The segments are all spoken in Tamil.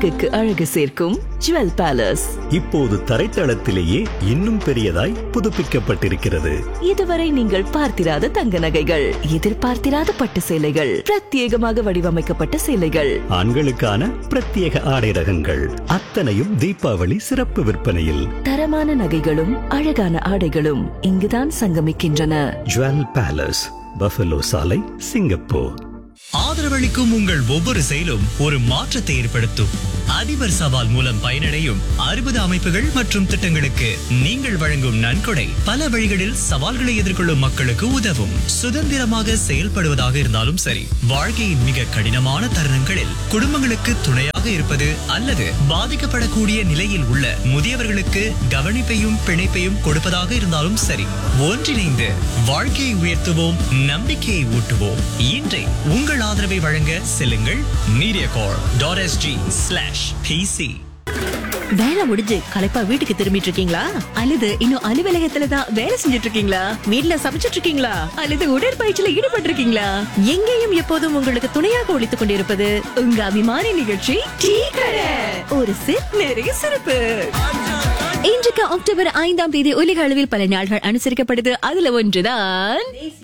அழகுக்கு அழகு சேர்க்கும் ஜுவல் பேலஸ் இப்போது தரைத்தளத்திலேயே இன்னும் பெரியதாய் புதுப்பிக்கப்பட்டிருக்கிறது இதுவரை நீங்கள் பார்த்திராத தங்க நகைகள் எதிர்பார்த்திராத பட்டு சேலைகள் பிரத்யேகமாக வடிவமைக்கப்பட்ட சேலைகள் ஆண்களுக்கான பிரத்யேக ஆடை ரகங்கள் அத்தனையும் தீபாவளி சிறப்பு விற்பனையில் தரமான நகைகளும் அழகான ஆடைகளும் இங்குதான் சங்கமிக்கின்றன ஜுவல் பேலஸ் பஃபலோ சாலை சிங்கப்பூர் ஆதரவளிக்கும் உங்கள் ஒவ்வொரு செயலும் ஒரு மாற்றத்தை ஏற்படுத்தும் அதிபர் சவால் மூலம் பயனடையும் அறுபது அமைப்புகள் மற்றும் திட்டங்களுக்கு நீங்கள் வழங்கும் நன்கொடை பல வழிகளில் சவால்களை எதிர்கொள்ளும் மக்களுக்கு உதவும் சுதந்திரமாக செயல்படுவதாக இருந்தாலும் சரி வாழ்க்கையின் மிக கடினமான தருணங்களில் குடும்பங்களுக்கு துணையாக இருப்பது அல்லது பாதிக்கப்படக்கூடிய நிலையில் உள்ள முதியவர்களுக்கு கவனிப்பையும் பிணைப்பையும் கொடுப்பதாக இருந்தாலும் சரி ஒன்றிணைந்து வாழ்க்கையை உயர்த்துவோம் நம்பிக்கையை ஊட்டுவோம் இன்றை உங்கள் ஆதரவை வழங்க செல்லுங்கள் Mediacorp dot SG slash PC வேலை முடிஞ்சு களைப்பா வீட்டுக்கு திரும்பிட்டு இருக்கீங்களா அல்லது இன்னும் அலுவலகத்துல தான் வேலை செஞ்சுட்டு இருக்கீங்களா வீட்ல சமைச்சிட்டு இருக்கீங்களா அல்லது உடற்பயிற்சியில ஈடுபட்டு இருக்கீங்களா எங்கேயும் எப்போதும் உங்களுக்கு துணையாக ஒழித்துக் கொண்டிருப்பது உங்க அபிமான நிகழ்ச்சி டீ கடை ஒரு சிப் நிறைய சிறப்பு இன்றைக்கு அக்டோபர் ஐந்தாம் தேதி உலக அளவில் பல நாள்கள் அனுசரிக்கப்படுது அதுல ஒன்றுதான்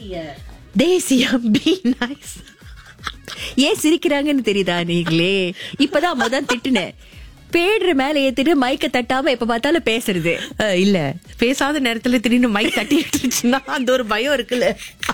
தேசிய பி நைஸ் ஏன் சிரிக்கிறாங்கன்னு தெரியுதா நீங்களே இப்பதான் முதல் திட்டுனேன் பேடுற மேல ஏத்திட்டு மைக்க தட்டாம எப்ப பார்த்தாலும் பேசுறது அஹ், இல்ல பேசாத நேரத்துல திடீர்னு மைக் தட்டி விட்டுருச்சுன்னா அந்த ஒரு பயம் இருக்குல்ல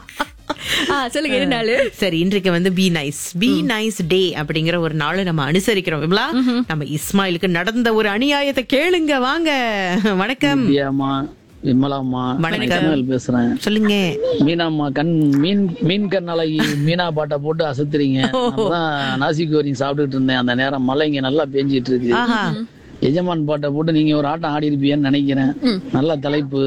ஆ, சொல்லுங்க என்ன நாளு சரி இன்றைக்கு வந்து be nice be nice day அப்படிங்கிற ஒரு நாளை நம்ம அனுசரிக்கிறோம் விமலா நம்ம இஸ்மாயிலுக்கு நடந்த ஒரு அநியாயத்தை கேளுங்க வாங்க வணக்கம் வித்யாம்மா விமலாம்மா வணக்கம். கண்ணல் பேசுறேன் சொல்லுங்க மீனாம்மா கண் மீன் மீன் கண் அழகி மீனா பாட்டை போட்டு அசத்துறீங்க நான் நாசி கோரிங் சாப்பிட்டுட்டு இருந்தேன் அந்த நேரம் மழை இங்க நல்லா பெஞ்சிட்டு இருக்கு ஆஹா எஜமான் பாட்டை போட்டு நீங்க ஒரு ஆட்டம் ஆடி இருப்பீங்கன்னு நினைக்கிறேன் நல்ல தலைப்பு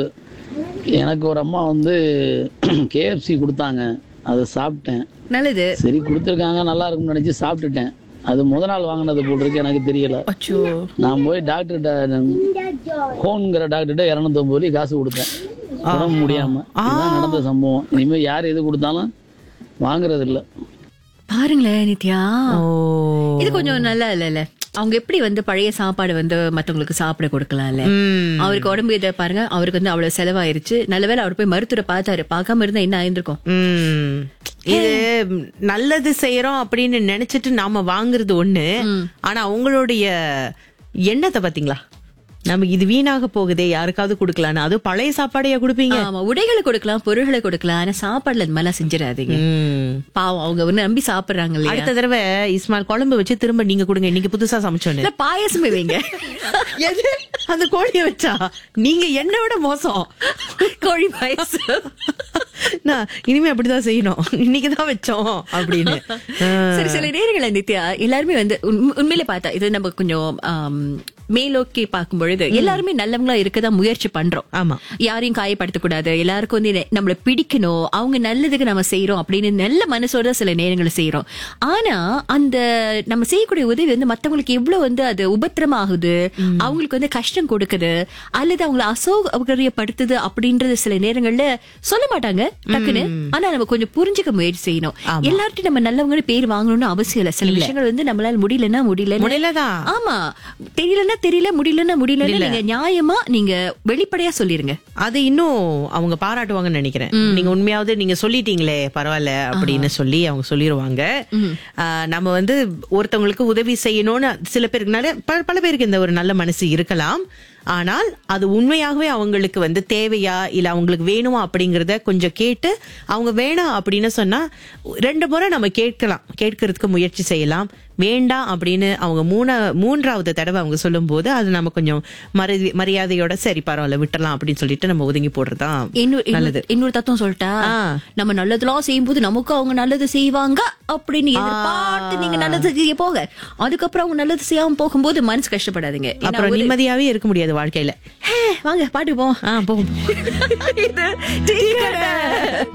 எனக்கு ஒரு அம்மா வந்து கேஎஃப்சி கொடுத்தாங்க அதை சாப்பிட்டேன் நல்லது சரி கொடுத்துருக்காங்க நல்லா இருக்கும்னு நினைச்சு சாப்பிட்டுட்டேன் அது முத நாள் வாங்கினது போல் இருக்கு எனக்கு தெரியல அச்சோ நான் போய் டாக்டர்கிட்ட ஹோன்ங்கிற டாக்டர்கிட்ட இரநூத்தொம்பது ரூபாய் காசு கொடுத்தேன் உடம்பு முடியாம இதுதான் நடந்த சம்பவம் இனிமே யார் எது கொடுத்தாலும் வாங்குறது இல்ல பாருங்களேன் நித்யா ஓ இது கொஞ்சம் நல்லா இல்ல அவங்க எப்படி வந்து பழைய சாப்பாடு வந்து மத்தவங்களுக்கு சாப்பிட கொடுக்கலாம்ல ம். அவருக்கு உடம்பு இதை பாருங்க அவருக்கு வந்து அவ்வளவு செலவாயிருச்சு நல்லவேளை அவர் போய் மருத்துவரை பார்த்தாரு பார்க்காம இருந்தா என்ன ஆயிருந்திருக்கும் ம். இது நல்லது செய்யறோம் அப்படின்னு நினைச்சிட்டு நாம வாங்குறது ஒண்ணு ஆனா அவங்களுடைய எண்ணத்தை பாத்தீங்களா நமக்கு இது வீணாக போகுதே யாருக்காவது கொடுக்கலான்னு அது பழைய சாப்பாடையா கொடுப்பீங்க ஆமா உடைகளை கொடுக்கலாம் பொருள்களை கொடுக்கலாம் ஆனா சாப்பாடுல இந்த மாதிரிலாம் செஞ்சிடாதீங்க ம். பாவம் அவங்க வந்து நம்பி சாப்பிடுறாங்க இல்லையா அடுத்த தடவை இஸ்மாயில் குழம்பு வச்சு திரும்ப நீங்க கொடுங்க இன்னைக்கு புதுசா சமைச்சோன்னு இல்ல பாயாசமே வைங்க எது அந்த கோழிய வச்சா நீங்க என்ன விட மோசம் கோழி பாயாசம் நான் இனிமே அப்படிதான் செய்யணும் இன்னைக்குதான் வச்சோம் அப்படின்னு சரி சில நேரங்கள்ல நித்யா எல்லாருமே வந்து உண்ம- உண்மையிலே பார்த்தா இது நம்ம கொஞ்சம் ஆம், மேலோக்கி பார்க்கும் பொழுது எல்லாருமே நல்லவங்களா இருக்கதான் முயற்சி பண்றோம் ஆமா யாரையும் காயப்படுத்தக் கூடாது எல்லாருக்கும் வந்து நெ- நம்மள பிடிக்கணும் அவங்க நல்லதுக்கு நம்ம செய்யறோம் அப்படின்னு நல்ல மனசோட தான் சில நேரங்களை செய்யறோம் ஆனா அந்த நம்ம செய்யக்கூடிய உதவி வந்து மத்தவங்களுக்கு எவ்வளவு வந்து அது உபத்திரமா ஆகுது அவங்களுக்கு வந்து கஷ்டம் கொடுக்குது அல்லது அவங்களை அசௌகரியப்படுத்துது அப்படின்றது சில நேரங்கள்ல சொல்ல மாட்டாங்க டக்குன்னு ஆனா நம்ம கொஞ்சம் புரிஞ்சுக்க முயற்சி செய்யணும் எல்லார்ட்டும் நம்ம நல்லவங்க பேர் வாங்கணும்னு அவசியம் இல்ல சில விஷயங்கள் வந்து நம்மளால முடியலன்னா முடியல முடியலதான் ஆமா தெரியலன்னா தெரியல முடியலன்னா முடியல நீங்க நியாயமா நீங்க வெளிப்படையா சொல்லிருங்க அது இன்னும் அவங்க பாராட்டுவாங்கன்னு நினைக்கிறேன் நீங்க உண்மையாவது நீங்க சொல்லிட்டீங்களே பரவாயில்ல அப்படின்னு சொல்லி அவங்க சொல்லிடுவாங்க ஆஹ் நம்ம வந்து ஒருத்தவங்களுக்கு உதவி செய்யணும்னு சில பேருக்கு நிறைய பல- பல பேருக்கு இந்த ஒரு நல்ல மனசு இருக்கலாம் ஆனால் அது உண்மையாகவே அவங்களுக்கு வந்து தேவையா இல்ல அவங்களுக்கு வேணுமா அப்படிங்கறத கொஞ்சம் கேட்டு அவங்க வேணாம் அப்படின்னு சொன்னா ரெண்டு முறை நம்ம கேட்கலாம் கேட்கறதுக்கு முயற்சி செய்யலாம் வேண்டாம் அப்படின்னு அவங்க மூணா மூன்றாவது தடவை அவங்க சொல்லும்போது அது நம்ம கொஞ்சம் மரி- மரியாதையோட சரி பரவாயில்ல விட்டுறலாம் அப்படின்னு சொல்லிட்டு நம்ம ஒதுங்கி போடுறதுதான் இன்னொரு நல்லது இன்னொரு- இன்னொரு தத்துவம் சொல்லிட்டா ஆ. நம்ம நல்லதெல்லாம் செய்யும்போது நமக்கு அவங்க நல்லது செய்வாங்க அப்படின்னு எதிர்பார்த்து நீங்க நல்லது செய்ய போக அதுக்கப்புறம் அவங்க நல்லது செய்யாம போகும்போது மனசு கஷ்டப்படாதீங்க ஏன்னா அப்புறம் ஒரு- நிம்மதியாவே இருக்க முடியாது வாழ்க்கையில ஹே, வாங்க பாட்டு போவோம் ஆ போகும் இது டீ கடை.